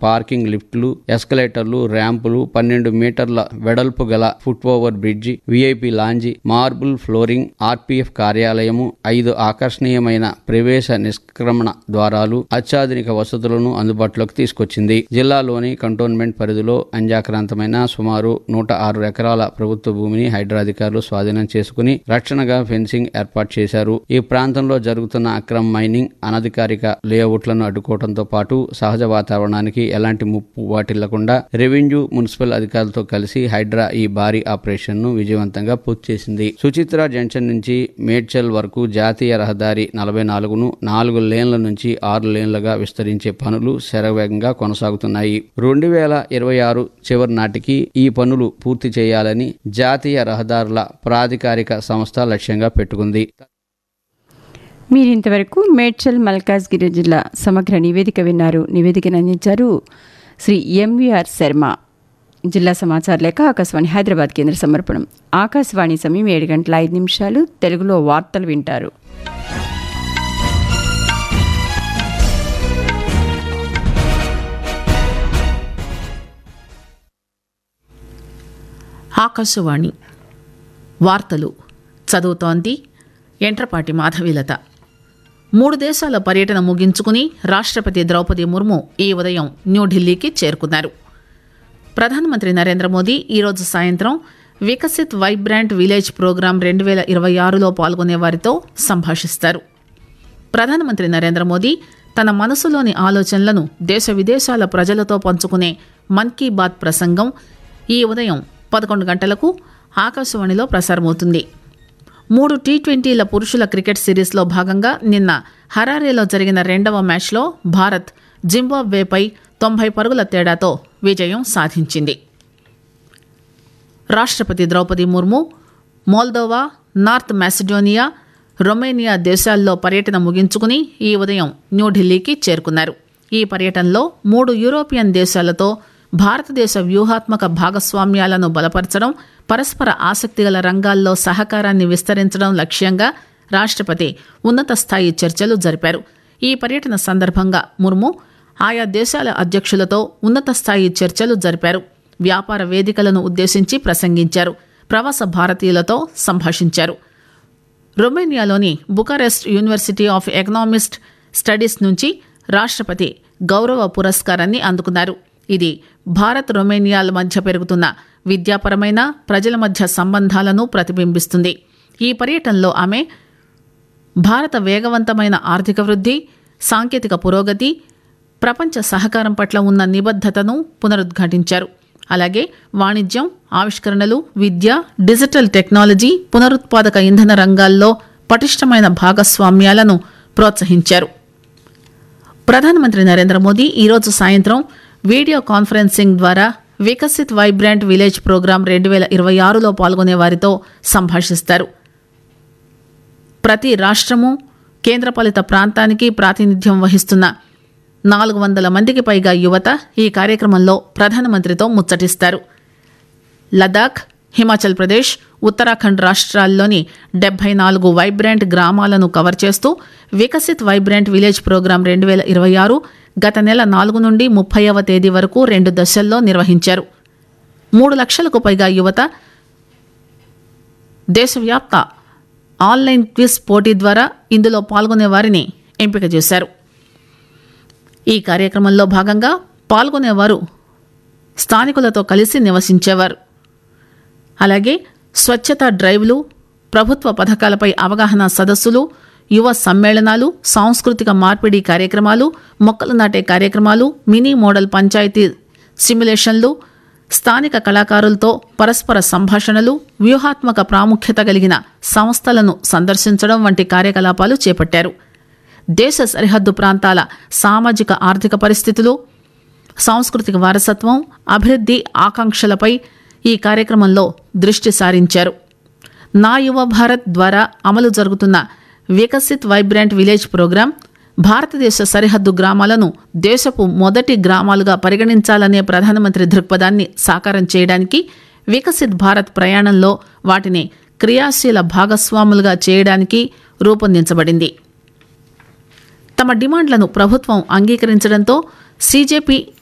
parking లిఫ్ట్లు ఎస్కలేటర్లు ర్యాంపులు పన్నెండు మీటర్ల వెడల్పు గల foot over bridge VIP lounge marble flooring RPF కార్యాలయము ఐదు ఆకర్షణీయమైన ప్రవేశ నిష్క్రమణ ద్వారాలు అత్యాధునిక వసతులను అందుబాటులోకి తీసుకొచ్చింది జిల్లాలోని కంటోన్మెంట్ పరిధిలో అంజాక్రాంతమైన సుమారు నూట ఆరు ఎకరాల ప్రభుత్వ భూమిని హైడ్రా అధికారులు స్వాధీనం చేసుకుని రక్షణగా ఫెన్సింగ్ ఏర్పాటు చేశారు ఈ ప్రాంతంలో జరుగుతున్న అక్రమ మైనింగ్ అనధికారిక లేఅవుట్లను అడ్డుకోవడంతో పాటు సహజ వాతావరణానికి ఎలాంటి ముప్పు వాటిల్లకుండా రెవెన్యూ మున్సిపల్ అధికారులతో కలిసి హైడ్రా ఈ భారీ ఆపరేషన్ ను విజయవంతంగా పూర్తి చేసింది సుచిత్ర జంక్షన్ నుంచి మేడ్చల్ వరకు జాతీయ రహదారి నలభై నాలుగును నాలుగు లేన్ల నుంచి ఆరు లేన్లుగా విస్తరించే పనులు శరవేగంగా కొనసాగుతున్నాయి రెండు వేల ఇరవై ఆరు చివరి నాటికి ఈ పనులు పూర్తి చేయాలని జాతీయ రహదారుల ప్రాధికారిక సంస్థ లక్ష్యంగా పెట్టుకుంది మీరు ఇంతవరకు మేడ్చల్ మల్కాజ్గిరి జిల్లా సమగ్ర నివేదిక విన్నారు నివేదికను అందించారు శ్రీ ఎంవిఆర్ శర్మ జిల్లా సమాచార లేఖ ఆకాశవాణి హైదరాబాద్ కేంద్ర సమర్పణం ఆకాశవాణి సమయం ఏడు గంటల ఐదు నిమిషాలు తెలుగులో వార్తలు వింటారు ఆకాశవాణి వార్తలు చదువుతోంది ఎంట్రపాటి మాధవీలత మూడు దేశాల పర్యటన ముగించుకుని రాష్ట్రపతి ద్రౌపది ముర్ము ఈ ఉదయం న్యూఢిల్లీకి చేరుకున్నారు ప్రధానమంత్రి నరేంద్ర మోదీ ఈరోజు సాయంత్రం వికసిత్ వైబ్రాంట్ విలేజ్ ప్రోగ్రాం రెండు వేల ఇరవై ఆరులో పాల్గొనే వారితో సంభాషిస్తారు ప్రధానమంత్రి నరేంద్ర మోదీ తన మనసులోని ఆలోచనలను దేశ విదేశాల ప్రజలతో పంచుకునే మన్ కీ బాత్ ప్రసంగం ఈ ఉదయం పదకొండు గంటలకు ఆకాశవాణిలో ప్రసారమవుతుంది మూడు టీ ట్వంటీల పురుషుల క్రికెట్ సిరీస్లో భాగంగా నిన్న హరారేలో జరిగిన రెండవ మ్యాచ్లో భారత్ జింబాబ్వేపై తొంభై పరుగుల తేడాతో విజయం సాధించింది రాష్ట్రపతి Draupadi Murmu Moldova North Macedonia Romania దేశాల్లో పర్యటన ముగించుకుని ఈ ఉదయం న్యూఢిల్లీకి చేరుకున్నారు ఈ పర్యటనలో మూడు యూరోపియన్ దేశాలతో భారతదేశ వ్యూహాత్మక భాగస్వామ్యాలను బలపరచడం పరస్పర ఆసక్తిగల రంగాల్లో సహకారాన్ని విస్తరించడం లక్ష్యంగా రాష్ట్రపతి ఉన్నత స్థాయి చర్చలు జరిపారు ఈ పర్యటన సందర్భంగా ముర్ము ఆయా దేశాల అధ్యక్షులతో ఉన్నత స్థాయి చర్చలు జరిపారు వ్యాపార వేదికలను ఉద్దేశించి ప్రసంగించారు ప్రవాస భారతీయులతో సంభాషించారు రొమేనియాలోని Bucharest University of Economist Studies నుంచి రాష్ట్రపతి గౌరవ పురస్కారాన్ని అందుకున్నారు ఇది భారత్ రొమేనియాల మధ్య పెరుగుతున్న విద్యాపరమైన ప్రజల మధ్య సంబంధాలను ప్రతిబింబిస్తుంది ఈ పర్యటనలో ఆమె భారత వేగవంతమైన ఆర్థిక వృద్ధి సాంకేతిక పురోగతి ప్రపంచ సహకారం పట్ల ఉన్న నిబద్ధతను పునరుద్ఘాటించారు అలాగే వాణిజ్యం ఆవిష్కరణలు విద్య డిజిటల్ టెక్నాలజీ పునరుత్పాదక ఇంధన రంగాల్లో పటిష్టమైన భాగస్వామ్యాలను ప్రోత్సహించారు ప్రధానమంత్రి నరేంద్ర మోదీ ఈరోజు సాయంత్రం వీడియో కాన్ఫరెన్సింగ్ ద్వారా వికసిత్ వైబ్రాంట్ విలేజ్ ప్రోగ్రాం రెండు వేల ఇరవై ఆరులో పాల్గొనే వారితో సంభాషిస్తారు ప్రతి రాష్ట్రము కేంద్రపాలిత ప్రాంతానికి ప్రాతినిధ్యం వహిస్తున్న నాలుగు వందల మందికి పైగా యువత ఈ కార్యక్రమంలో ప్రధానమంత్రితో ముచ్చటిస్తారు లదాఖ్ హిమాచల్ ప్రదేశ్ ఉత్తరాఖండ్ రాష్ట్రాల్లోని డెబ్బై నాలుగు వైబ్రాంట్ గ్రామాలను కవర్ చేస్తూ వికసిత్ వైబ్రాంట్ విలేజ్ ప్రోగ్రాం రెండు వేల ఇరవై ఆరు గత నెల నాలుగు నుండి ముప్పైవ తేదీ వరకు రెండు దశల్లో నిర్వహించారు మూడు లక్షలకు పైగా యువత దేశవ్యాప్త ఆన్లైన్ క్విజ్ పోటీ ద్వారా ఇందులో పాల్గొనే వారిని ఎంపిక చేశారు ఈ కార్యక్రమంలో భాగంగా పాల్గొనేవారు స్థానికులతో కలిసి నివసించేవారు అలాగే స్వచ్ఛతా డ్రైవ్లు ప్రభుత్వ పథకాలపై అవగాహన సదస్సులు యువ సమ్మేళనాలు సాంస్కృతిక మార్పిడి కార్యక్రమాలు మొక్కలు నాటే కార్యక్రమాలు మినీ మోడల్ పంచాయతీ సిమ్యులేషన్లు స్థానిక కళాకారులతో పరస్పర సంభాషణలు వ్యూహాత్మక ప్రాముఖ్యత కలిగిన సంస్థలను సందర్శించడం వంటి కార్యకలాపాలు చేపట్టారు దేశ సరిహద్దు ప్రాంతాల సామాజిక ఆర్థిక పరిస్థితులు సాంస్కృతిక వారసత్వం అభివృద్ధి ఆకాంక్షలపై ఈ కార్యక్రమంలో దృష్టి సారించారు నా యువ భారత్ ద్వారా అమలు జరుగుతున్న వికసిత్ వైబ్రాంట్ విలేజ్ ప్రోగ్రాం భారతదేశ సరిహద్దు గ్రామాలను దేశపు మొదటి గ్రామాలుగా పరిగణించాలనే ప్రధానమంత్రి దృక్పథాన్ని సాకారం చేయడానికి వికసిత్ భారత్ ప్రయాణంలో వాటిని క్రియాశీల భాగస్వాములుగా చేయడానికి రూపొందించబడింది తమ డిమాండ్లను ప్రభుత్వం అంగీకరించడంతో సీజేపీ